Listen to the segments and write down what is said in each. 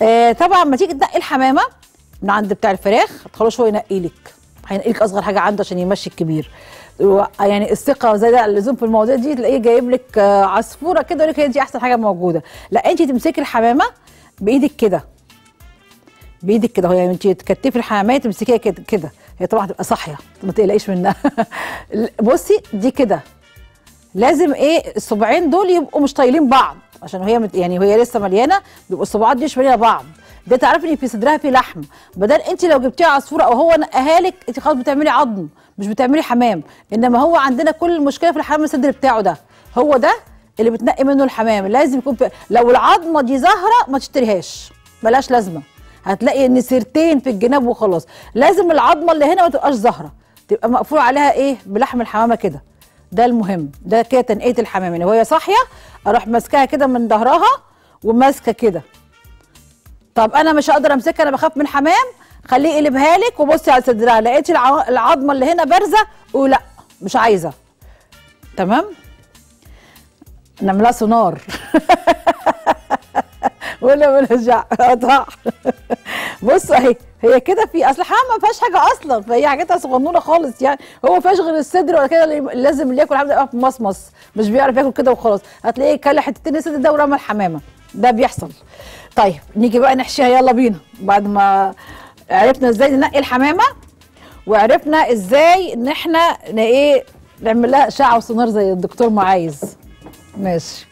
آه طبعا ما تيجي تنقي الحمامه من عند بتاع الفراخ تخلص هو ينقي لك هينقي لك اصغر حاجه عنده عشان يمشي الكبير و- يعني الثقه زي ده اللزوم في المواضيع دي تلاقيه جايب لك آه، عصفوره كده يقول لك هي دي احسن حاجه موجوده لا انت تمسكي الحمامه بايدك كده بايدك كده هو يعني انت تكتفي الحماميه تمسكيها كده كده هي طبعا هتبقى صاحيه ما تقلقيش منها بصي دي كده لازم ايه الصباعين دول يبقوا مش طايلين بعض عشان هي مت يعني وهي لسه مليانه بيبقوا الصباعات دي مش ماليه بعض ده تعرفي ان في صدرها في لحم بدل انت لو جبتيها عصفوره او هو نقاها لك انت خلاص بتعملي عظم مش بتعملي حمام انما هو عندنا كل المشكله في الحمام الصدر بتاعه ده هو ده اللي بتنقي منه الحمام لازم يكون في لو العظمه دي ظاهره ما تشتريهاش ملهاش لازمه هتلاقي ان سيرتين في الجناب وخلاص لازم العظمه اللي هنا ما تبقاش ظاهره تبقى مقفول عليها ايه بلحم الحمامه كده ده المهم ده كده تنقيه الحمام يعني وهي صاحيه اروح ماسكاها كده من ظهرها وماسكه كده طب انا مش هقدر امسكها انا بخاف من الحمام خليه يقلبها لك وبصي على صدرها لقيتي الع- العظمه اللي هنا بارزه ولا مش عايزه تمام نعملها سونار ولا ولا قطع بص اهي هي كده في اصل الحمام ما فيهاش حاجه اصلا فهي حاجتها صغنونه خالص يعني هو ما فيهاش غير الصدر ولا كده اللي لازم اللي ياكل حمام يبقى في مصمص مش بيعرف ياكل كده وخلاص هتلاقيه كل حتتين الصدر ده ورمى الحمامه ده بيحصل طيب نيجي بقى نحشيها يلا بينا بعد ما عرفنا ازاي ننقي الحمامه وعرفنا ازاي ان احنا ن- ايه نعمل لها اشعه وسونار زي الدكتور ما عايز ماشي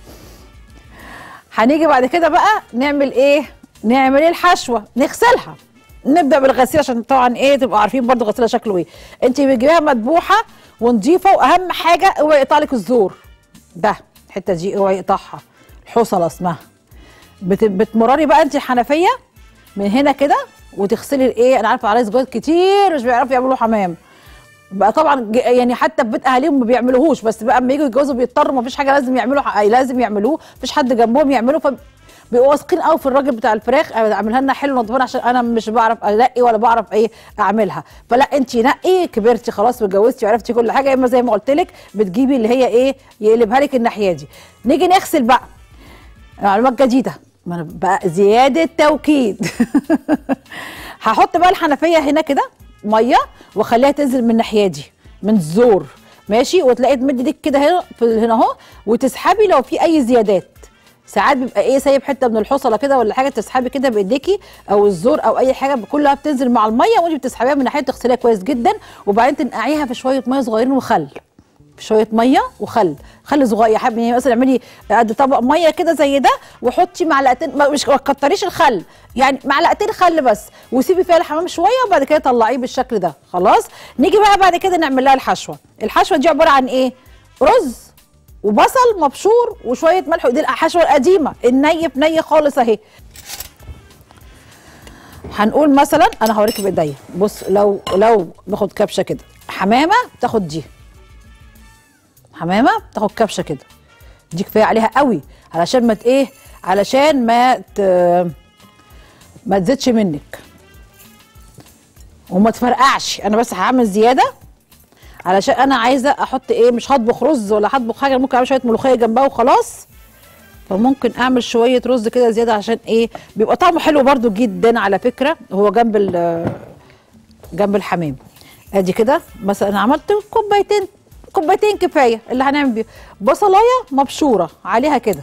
هنيجي بعد كده بقى نعمل ايه نعمل ايه الحشوه نغسلها نبدا بالغسيل عشان طبعا ايه تبقوا عارفين برضو غسيلها شكله ايه انت بتجيبيها مذبوحه ونضيفه واهم حاجه اوعي يقطع لك الزور ده الحته دي اوعي يقطعها الحوصله اسمها بت... بتمرري بقى انت الحنفيه من هنا كده وتغسلي الايه انا عارفه عرايس جوز كتير مش بيعرفوا يعملوا حمام بقى طبعا ج- يعني حتى في بيت اهاليهم ما بيعملوهوش بس بقى اما يجوا يتجوزوا بيضطروا ما فيش حاجه لازم يعملوا ح- لازم يعملوه مفيش حد جنبهم يعملوا ف بيبقوا واثقين قوي في الراجل بتاع الفراخ اعملها لنا حلو نضفها عشان انا مش بعرف انقي ولا بعرف ايه اعملها فلا انت نقي كبرتي خلاص واتجوزتي وعرفتي كل حاجه اما زي ما قلت لك بتجيبي اللي هي ايه يقلبها لك الناحيه دي نيجي نغسل بقى معلومات جديده ما أنا بقى زياده توكيد هحط بقى الحنفيه هنا كده ميه واخليها تنزل من الناحيه دي من الزور ماشي وتلاقي تمد ايدك كده هنا في هنا اهو وتسحبي لو في اي زيادات ساعات بيبقى ايه سايب حته من الحصله كده ولا حاجه تسحبي كده بايديكي او الزور او اي حاجه كلها بتنزل مع الميه وانت بتسحبيها من ناحيه تغسليها كويس جدا وبعدين تنقعيها في شويه ميه صغيرين وخل في شويه ميه وخل خل صغير حابب يعني مثلا اعملي قد طبق ميه كده زي ده وحطي معلقتين ما- مش ما تكتريش الخل يعني معلقتين خل بس وسيبي فيها الحمام شويه وبعد كده طلعيه بالشكل ده خلاص نيجي بقى بعد كده نعمل لها الحشوه الحشوه دي عباره عن ايه رز وبصل مبشور وشويه ملح ودي الحشوه القديمه الني في ني خالص اهي هنقول مثلا انا هوريكي بايديا بص لو لو باخد كبشه كده حمامه تاخد دي حمامه تاخد كبشه كده دي كفايه عليها قوي علشان ما ت- ايه علشان ما ت... ما تزيدش منك وما تفرقعش انا بس هعمل زياده علشان انا عايزه احط ايه مش هطبخ رز ولا هطبخ حاجه ممكن اعمل شويه ملوخيه جنبها وخلاص فممكن اعمل شويه رز كده زياده عشان ايه بيبقى طعمه حلو برده جدا على فكره هو جنب ال- جنب الحمام ادي كده مثلا انا عملت كوبايتين كوبايتين كفايه اللي هنعمل بيه بصلايه مبشوره عليها كده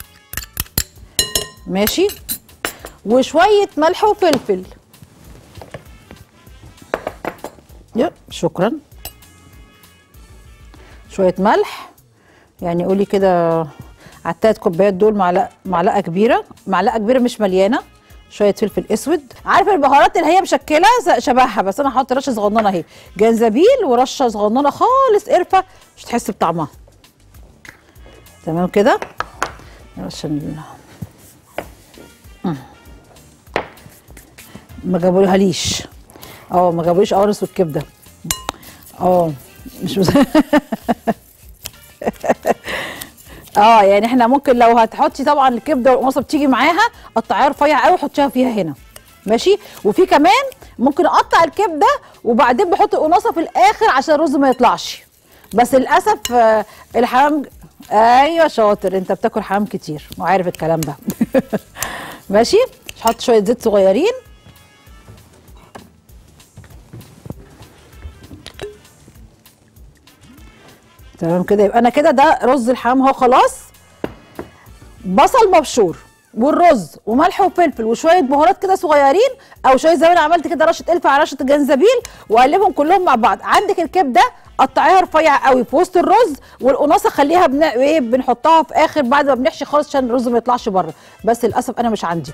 ماشي وشويه ملح وفلفل يب شكرا شويه ملح يعني قولي كده على التلات كوبايات دول معلقه معلقه كبيره معلقه كبيره مش مليانه شويه فلفل اسود عارفه البهارات اللي هي مشكله ز- شبهها بس انا هحط رشه صغننه اهي جنزبيل ورشه صغننه خالص قرفه مش تحس بطعمها تمام كده عشان مم. ما جابولهاليش اه ما جابوليش قوارص والكبده اه مش مز... اه يعني احنا ممكن لو هتحطي طبعا الكبده والقمصه بتيجي معاها قطعيها رفيع قوي وحطيها فيها هنا ماشي وفي كمان ممكن اقطع الكبده وبعدين بحط القماصه في الاخر عشان الرز ما يطلعش بس للاسف آه، الحمام ايوه شاطر انت بتاكل حمام كتير وعارف الكلام ده ماشي حط شويه زيت صغيرين تمام كده يبقى انا كده ده رز الحمام اهو خلاص بصل مبشور والرز وملح وفلفل وشويه بهارات كده صغيرين او شويه زي ما انا عملت كده رشه قرفه على رشه جنزبيل واقلبهم كلهم مع بعض عندك الكبده قطعيها رفيع قوي في وسط الرز والقناصه خليها بن... ايه بنحطها في اخر بعد ما بنحشي خالص عشان الرز ما يطلعش بره بس للاسف انا مش عندي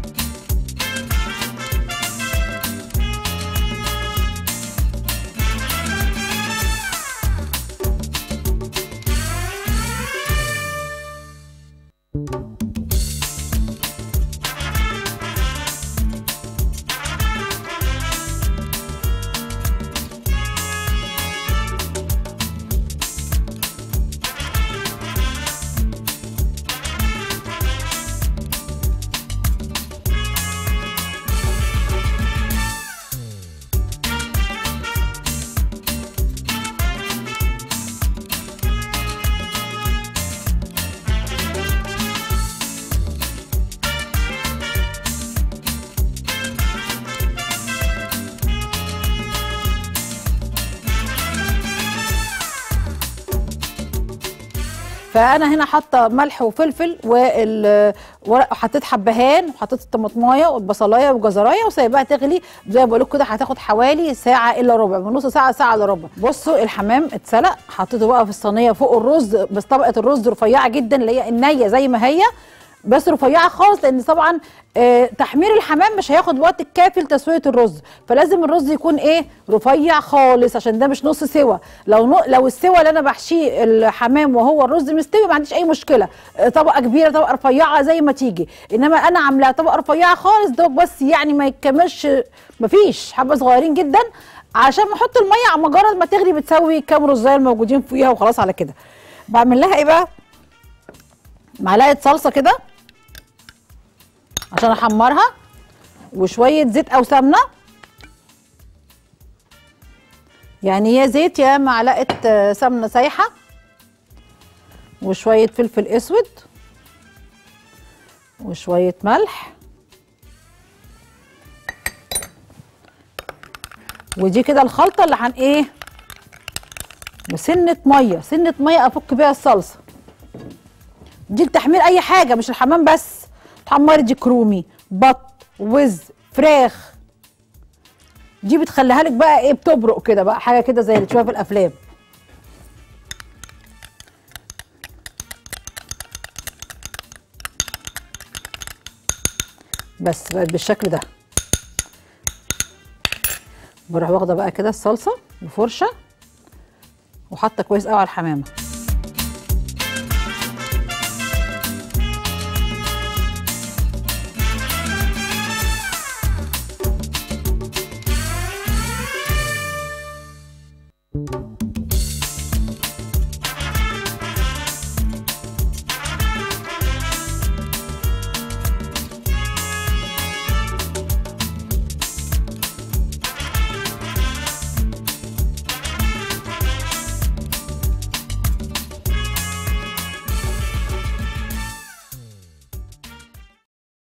فانا هنا حاطه ملح وفلفل والورق وحطيت حبهان وحطيت الطماطمايه والبصلايه والجزرايه وسايباها تغلي زي ما بقول لكم كده هتاخد حوالي ساعه الا ربع من نص ساعه ساعه الا ربع بصوا الحمام اتسلق حطيته بقى في الصينيه فوق الرز بس طبقه الرز رفيعه جدا اللي هي النيه زي ما هي بس رفيعه خالص لان طبعا آه تحمير الحمام مش هياخد وقت الكافي لتسويه الرز فلازم الرز يكون ايه رفيع خالص عشان ده مش نص سوا لو نو لو السوا اللي انا بحشيه الحمام وهو الرز مستوي ما عنديش اي مشكله آه طبقه كبيره طبقه رفيعه زي ما تيجي انما انا عاملاها طبقه رفيعه خالص دوب بس يعني ما يكملش مفيش حبه صغيرين جدا عشان بحط الميه مجرد ما تغلي بتسوي كام رزايه الموجودين فيها وخلاص على كده بعمل لها ايه بقى معلقه صلصه كده عشان احمرها وشويه زيت او سمنه يعني يا زيت يا معلقه سمنه سايحه وشويه فلفل اسود وشويه ملح ودي كده الخلطه اللي هن ايه وسنه ميه سنه ميه افك بيها الصلصه دي لتحمير اي حاجه مش الحمام بس تحمري دي كرومي بط وز فراخ دي بتخليها لك بقى ايه بتبرق كده بقى حاجه كده زي اللي تشوفها في الافلام بس بقت بالشكل ده بروح واخده بقى كده الصلصه بفرشه وحاطه كويس قوي على الحمامه